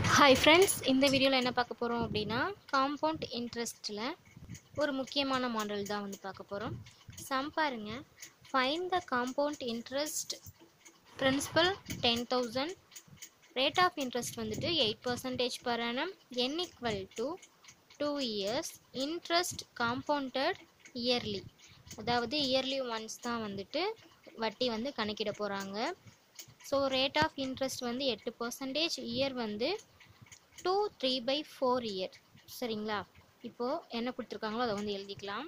hi friends இந்த வீடியோவில் என்ன பார்க்க போகிறோம் அப்படின்னா காம்பவுண்ட் இன்ட்ரெஸ்ட்டில் ஒரு முக்கியமான மாடல் தான் வந்து பார்க்க போகிறோம் சம் பாருங்க find the compound interest principal ten thousand rate of interest வந்துட்டு eight percentage per annum n equal to two years interest compounded yearly அதாவது இயர்லி ஒன்ஸ் தான் வந்துட்டு வட்டி வந்து கணக்கிட போகிறாங்க ஸோ ரேட் ஆஃப் இன்ட்ரெஸ்ட் வந்து எட்டு பர்சன்டேஜ் இயர் வந்து two three by four year சரிங்களா இப்போது என்ன கொடுத்துருக்காங்களோ அதை வந்து எழுதிக்கலாம்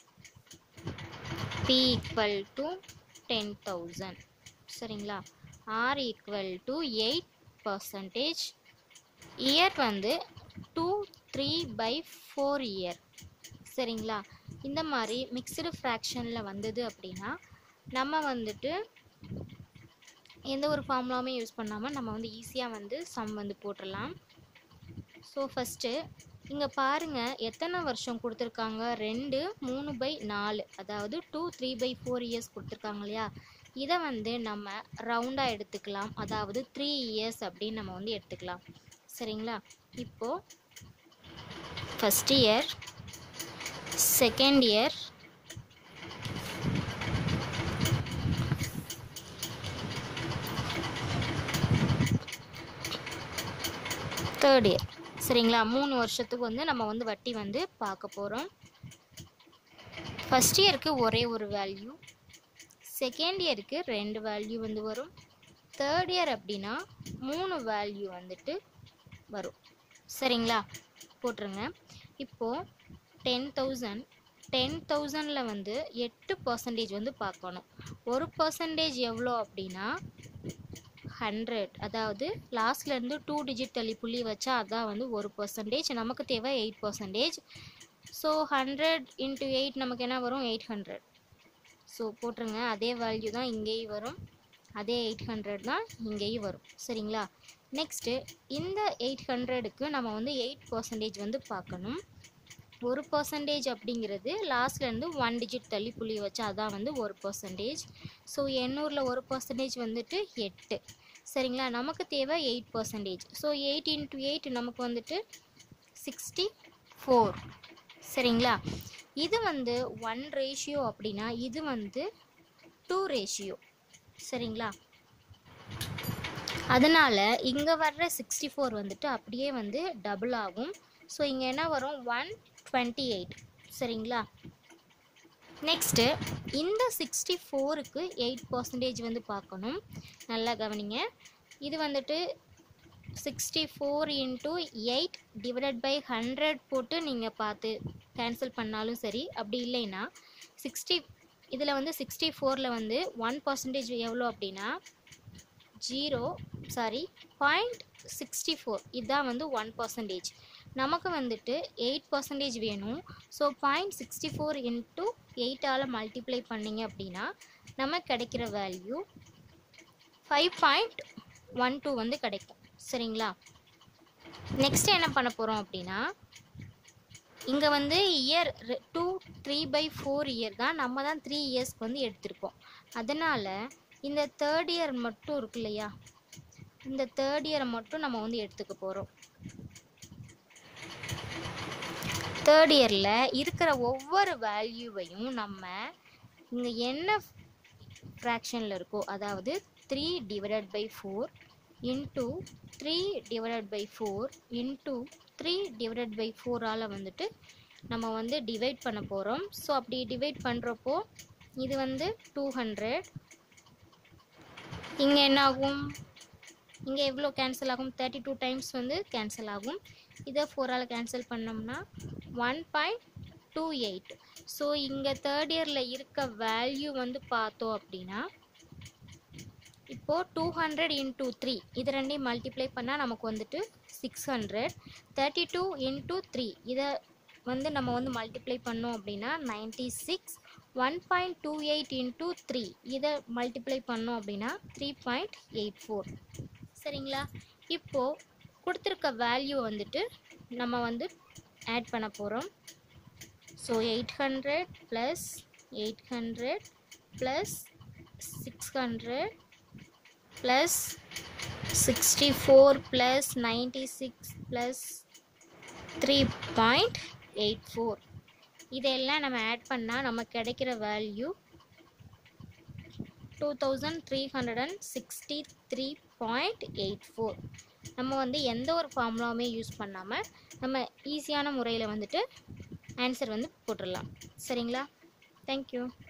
P equal to ten thousand சரிங்களா R equal to eight percentage year வந்து two three by four year சரிங்களா இந்த மாதிரி மிக்சடு ஃப்ராக்ஷனில் வந்தது அப்படின்னா நம்ம வந்துட்டு எந்த ஒரு ஃபார்முலாவுமே யூஸ் பண்ணாமல் நம்ம வந்து ஈஸியாக வந்து சம் வந்து போட்டுடலாம் ஸோ ஃபஸ்ட்டு இங்கே பாருங்கள் எத்தனை வருஷம் கொடுத்துருக்காங்க ரெண்டு மூணு பை நாலு அதாவது two three by four years கொடுத்துருக்காங்க இல்லையா இதை வந்து நம்ம ரவுண்டாக எடுத்துக்கலாம் அதாவது த்ரீ இயர்ஸ் அப்படின்னு நம்ம வந்து எடுத்துக்கலாம் சரிங்களா இப்போது first year second year third year சரிங்களா மூணு வருஷத்துக்கு வந்து நம்ம வந்து வட்டி வந்து பார்க்க போகிறோம் ஃபஸ்ட் இயருக்கு ஒரே ஒரு வேல்யூ செகண்ட் இயருக்கு ரெண்டு வேல்யூ வந்து வரும் தேர்ட் இயர் அப்படின்னா மூணு வேல்யூ வந்துட்டு வரும் சரிங்களா போட்டுருங்க இப்போது டென் தௌசண்ட் டென் தௌசண்டில் வந்து எட்டு பர்சன்டேஜ் வந்து பார்க்கணும் ஒரு பர்சன்டேஜ் எவ்வளோ அப்படின்னா ஹண்ட்ரட் அதாவது லாஸ்ட்லேருந்து டூ டிஜிட் தள்ளி புள்ளி வச்சா அதான் வந்து ஒரு பர்சன்டேஜ் நமக்கு தேவை eight percentage so hundred into eight நமக்கு என்ன வரும் எயிட் ஹண்ட்ரட் ஸோ போட்டுருங்க அதே வேல்யூ தான் இங்கேயும் வரும் அதே எயிட் ஹண்ட்ரட் தான் இங்கேயும் வரும் சரிங்களா நெக்ஸ்ட்டு இந்த எயிட் ஹண்ட்ரடுக்கு நம்ம வந்து எயிட் பர்சன்டேஜ் வந்து பார்க்கணும் ஒரு பர்சன்டேஜ் அப்படிங்கிறது லாஸ்ட்லேருந்து ஒன் டிஜிட் தள்ளி புள்ளி வச்சு அதான் வந்து ஒரு பர்சன்டேஜ் ஸோ எண்ணூரில் ஒரு பர்சன்டேஜ் வந்துட்டு எட்டு சரிங்களா நமக்கு தேவை eight percentage so eight into eight நமக்கு வந்துட்டு சிக்ஸ்டி ஃபோர் சரிங்களா இது வந்து ஒன் ரேஷியோ அப்படின்னா இது வந்து டூ ரேஷியோ சரிங்களா அதனால் இங்கே வர்ற சிக்ஸ்டி ஃபோர் வந்துட்டு அப்படியே வந்து டபுள் ஆகும் ஸோ இங்கே என்ன வரும் ஒன் டுவெண்ட்டி எயிட் சரிங்களா நெக்ஸ்ட்டு இந்த சிக்ஸ்டி ஃபோருக்கு எயிட் பர்சன்டேஜ் வந்து பார்க்கணும் நல்லா கவனிங்க இது வந்துட்டு sixty four into eight divided by hundred போட்டு நீங்கள் பார்த்து கேன்சல் பண்ணாலும் சரி அப்படி இல்லைன்னா சிக்ஸ்டி இதில் வந்து சிக்ஸ்டி ஃபோரில் வந்து ஒன் பர்சன்டேஜ் எவ்வளோ அப்படின்னா zero sorry point sixty four இதுதான் வந்து ஒன் பர்சன்டேஜ் நமக்கு வந்துட்டு எயிட் பர்சன்டேஜ் வேணும் so point sixty four into எயிட்டால் மல்டிப்ளை பண்ணிங்க அப்படின்னா நமக்கு கிடைக்கிற value five point one two வந்து கிடைக்கும் சரிங்களா நெக்ஸ்ட் என்ன பண்ண போகிறோம் அப்படின்னா இங்கே வந்து year two three by four year தான் நம்ம தான் த்ரீ இயர்ஸ்க்கு வந்து எடுத்திருக்கோம் அதனால் இந்த தேர்ட் இயர் மட்டும் இருக்கு இல்லையா இந்த தேர்ட் இயரை மட்டும் நம்ம வந்து எடுத்துக்க போகிறோம் தேர்ட் இயரில் இருக்கிற ஒவ்வொரு வேல்யூவையும் நம்ம இங்கே என்ன ஃப்ராக்ஷனில் இருக்கோ அதாவது three divided by four into three divided by four into three divided by ஃபோரால் வந்துட்டு நம்ம வந்து டிவைட் பண்ண போகிறோம் ஸோ அப்படி டிவைட் பண்ணுறப்போ இது வந்து டூ ஹண்ட்ரட் இங்கே என்ன ஆகும் இங்கே எவ்வளோ கேன்சல் ஆகும் தேர்ட்டி டூ டைம்ஸ் வந்து கேன்சல் ஆகும் இதை ஃபோரால் கேன்சல் பண்ணோம்னா one point two eight so இங்கே தேர்ட் இயரில் இருக்க வேல்யூ வந்து பார்த்தோம் அப்படின்னா இப்போது டூ ஹண்ட்ரட் இன்டூ த்ரீ இது ரெண்டையும் மல்டிப்ளை பண்ணால் நமக்கு வந்துட்டு six hundred thirty two into three இதை வந்து நம்ம வந்து மல்டிப்ளை பண்ணோம் அப்படின்னா ninety six one point two eight into three இதை மல்டிப்ளை பண்ணோம் அப்படின்னா த்ரீ பாயிண்ட் எயிட் ஃபோர் சரிங்களா இப்போது கொடுத்துருக்க வேல்யூ வந்துட்டு நம்ம வந்து ஆட் பண்ண போகிறோம் so eight hundred plus eight hundred plus six hundred plus sixty four plus ninety six plus three point eight four இதெல்லாம் நம்ம ஆட் பண்ணால் நமக்கு கிடைக்கிற value two thousand three hundred and sixty three point eight four நம்ம வந்து எந்த ஒரு ஃபார்முலாவுமே use பண்ணாமல் நம்ம ஈஸியான முறையில் வந்துட்டு ஆன்சர் வந்து போட்டுடலாம் சரிங்களா தேங்க்யூ